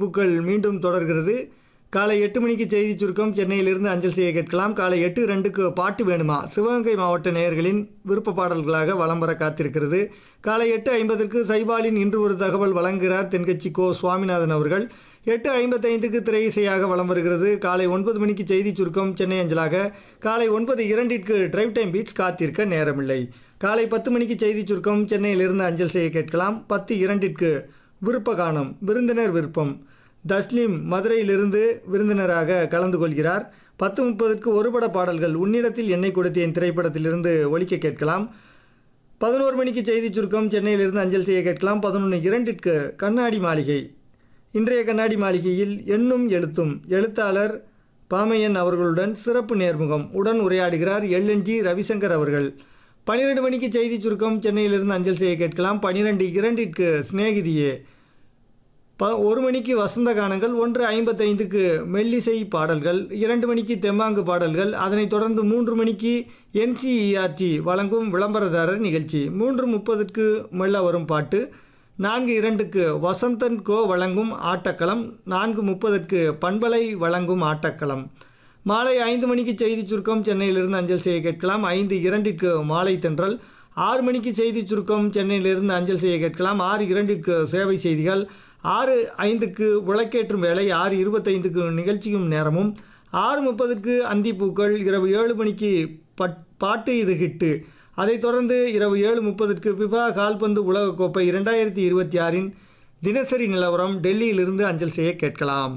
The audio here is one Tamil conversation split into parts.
அந்திப்பூக்கள் மீண்டும் தொடர்கிறது காலை எட்டு மணிக்கு செய்தி சுருக்கம் சென்னையிலிருந்து அஞ்சல் செய்ய கேட்கலாம் காலை எட்டு ரெண்டுக்கு பாட்டு வேணுமா சிவகங்கை மாவட்ட நேயர்களின் விருப்ப பாடல்களாக வலம் வர காத்திருக்கிறது காலை எட்டு ஐம்பதற்கு சைபாலின் இன்று ஒரு தகவல் வழங்குகிறார் தென்கட்சி கோ சுவாமிநாதன் அவர்கள் எட்டு ஐம்பத்தைந்துக்கு திரை இசையாக வலம் வருகிறது காலை ஒன்பது மணிக்கு செய்தி சுருக்கம் சென்னை அஞ்சலாக காலை ஒன்பது இரண்டிற்கு டிரைவ் டைம் பீச் காத்திருக்க நேரமில்லை காலை பத்து மணிக்கு செய்தி சுருக்கம் சென்னையிலிருந்து அஞ்சல் செய்ய கேட்கலாம் பத்து இரண்டிற்கு விருப்ப காணம் விருந்தினர் விருப்பம் தஸ்லீம் மதுரையிலிருந்து விருந்தினராக கலந்து கொள்கிறார் பத்து முப்பதுக்கு ஒருபட பாடல்கள் உன்னிடத்தில் என்னை கொடுத்தேன் திரைப்படத்திலிருந்து ஒலிக்க கேட்கலாம் பதினோரு மணிக்கு செய்தி சுருக்கம் சென்னையிலிருந்து அஞ்சல் செய்ய கேட்கலாம் பதினொன்று இரண்டிற்கு கண்ணாடி மாளிகை இன்றைய கண்ணாடி மாளிகையில் எண்ணும் எழுத்தும் எழுத்தாளர் பாமையன் அவர்களுடன் சிறப்பு நேர்முகம் உடன் உரையாடுகிறார் எல்என்ஜி ரவிசங்கர் அவர்கள் பன்னிரெண்டு மணிக்கு செய்தி சுருக்கம் சென்னையிலிருந்து அஞ்சல் செய்ய கேட்கலாம் பன்னிரெண்டு இரண்டிற்கு சிநேகிதியே ப ஒரு மணிக்கு வசந்த கானங்கள் ஒன்று ஐம்பத்தைந்துக்கு மெல்லிசை பாடல்கள் இரண்டு மணிக்கு தெம்மாங்கு பாடல்கள் அதனைத் தொடர்ந்து மூன்று மணிக்கு என்சிஇஆர்டி வழங்கும் விளம்பரதாரர் நிகழ்ச்சி மூன்று முப்பதுக்கு மெல்ல வரும் பாட்டு நான்கு இரண்டுக்கு வசந்தன் கோ வழங்கும் ஆட்டக்களம் நான்கு முப்பதுக்கு பண்பலை வழங்கும் ஆட்டக்களம் மாலை ஐந்து மணிக்கு செய்தி சுருக்கம் சென்னையிலிருந்து அஞ்சல் செய்ய கேட்கலாம் ஐந்து இரண்டிற்கு மாலை தென்றல் ஆறு மணிக்கு செய்தி சுருக்கம் சென்னையிலிருந்து அஞ்சல் செய்ய கேட்கலாம் ஆறு இரண்டிற்கு சேவை செய்திகள் ஆறு ஐந்துக்கு விளக்கேற்றும் வேலை ஆறு இருபத்தைந்துக்கு நிகழ்ச்சியும் நேரமும் ஆறு முப்பதுக்கு அந்திப்பூக்கள் இரவு ஏழு மணிக்கு பட் பாட்டு இது ஹிட்டு அதைத் தொடர்ந்து இரவு ஏழு முப்பதுக்கு ஃபிஃபா கால்பந்து உலகக்கோப்பை இரண்டாயிரத்தி இருபத்தி ஆறின் தினசரி நிலவரம் டெல்லியிலிருந்து அஞ்சல் செய்ய கேட்கலாம்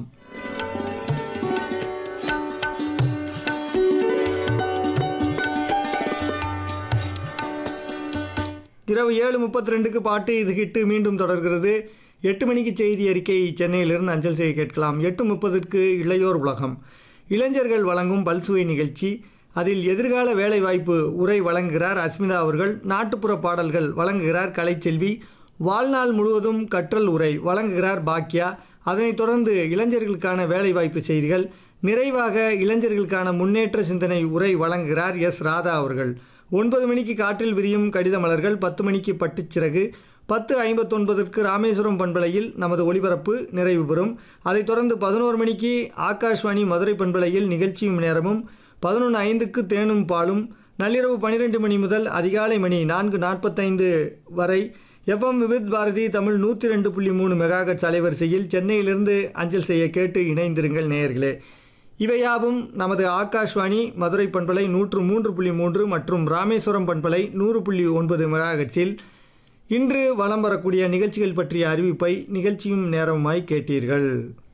இரவு ஏழு முப்பத்தி ரெண்டுக்கு பாட்டு இது ஹிட்டு மீண்டும் தொடர்கிறது எட்டு மணிக்கு செய்தி அறிக்கை சென்னையிலிருந்து அஞ்சல் செய்ய கேட்கலாம் எட்டு முப்பதுக்கு இளையோர் உலகம் இளைஞர்கள் வழங்கும் பல்சுவை நிகழ்ச்சி அதில் எதிர்கால வேலைவாய்ப்பு உரை வழங்குகிறார் அஸ்மிதா அவர்கள் நாட்டுப்புற பாடல்கள் வழங்குகிறார் கலைச்செல்வி வாழ்நாள் முழுவதும் கற்றல் உரை வழங்குகிறார் பாக்யா அதனைத் தொடர்ந்து இளைஞர்களுக்கான வேலைவாய்ப்பு செய்திகள் நிறைவாக இளைஞர்களுக்கான முன்னேற்ற சிந்தனை உரை வழங்குகிறார் எஸ் ராதா அவர்கள் ஒன்பது மணிக்கு காற்றில் விரியும் கடித மலர்கள் பத்து மணிக்கு பட்டுச்சிறகு பத்து ஐம்பத்தொன்பதற்கு ராமேஸ்வரம் பண்பலையில் நமது ஒளிபரப்பு நிறைவு பெறும் அதைத் தொடர்ந்து பதினோரு மணிக்கு ஆகாஷ்வாணி மதுரை பண்பலையில் நிகழ்ச்சியும் நேரமும் பதினொன்று ஐந்துக்கு தேனும் பாலும் நள்ளிரவு பன்னிரெண்டு மணி முதல் அதிகாலை மணி நான்கு நாற்பத்தைந்து வரை எஃப்எம் விவித் பாரதி தமிழ் நூற்றி ரெண்டு புள்ளி மூணு மெகாகட்ஸ் அலைவரிசையில் சென்னையிலிருந்து அஞ்சல் செய்ய கேட்டு இணைந்திருங்கள் நேயர்களே இவையாவும் நமது ஆகாஷ்வாணி மதுரை பண்பலை நூற்று மூன்று புள்ளி மூன்று மற்றும் ராமேஸ்வரம் பண்பலை நூறு புள்ளி ஒன்பது மெகாகட்ஸில் இன்று வலம் வரக்கூடிய நிகழ்ச்சிகள் பற்றிய அறிவிப்பை நிகழ்ச்சியும் நேரமாய் கேட்டீர்கள்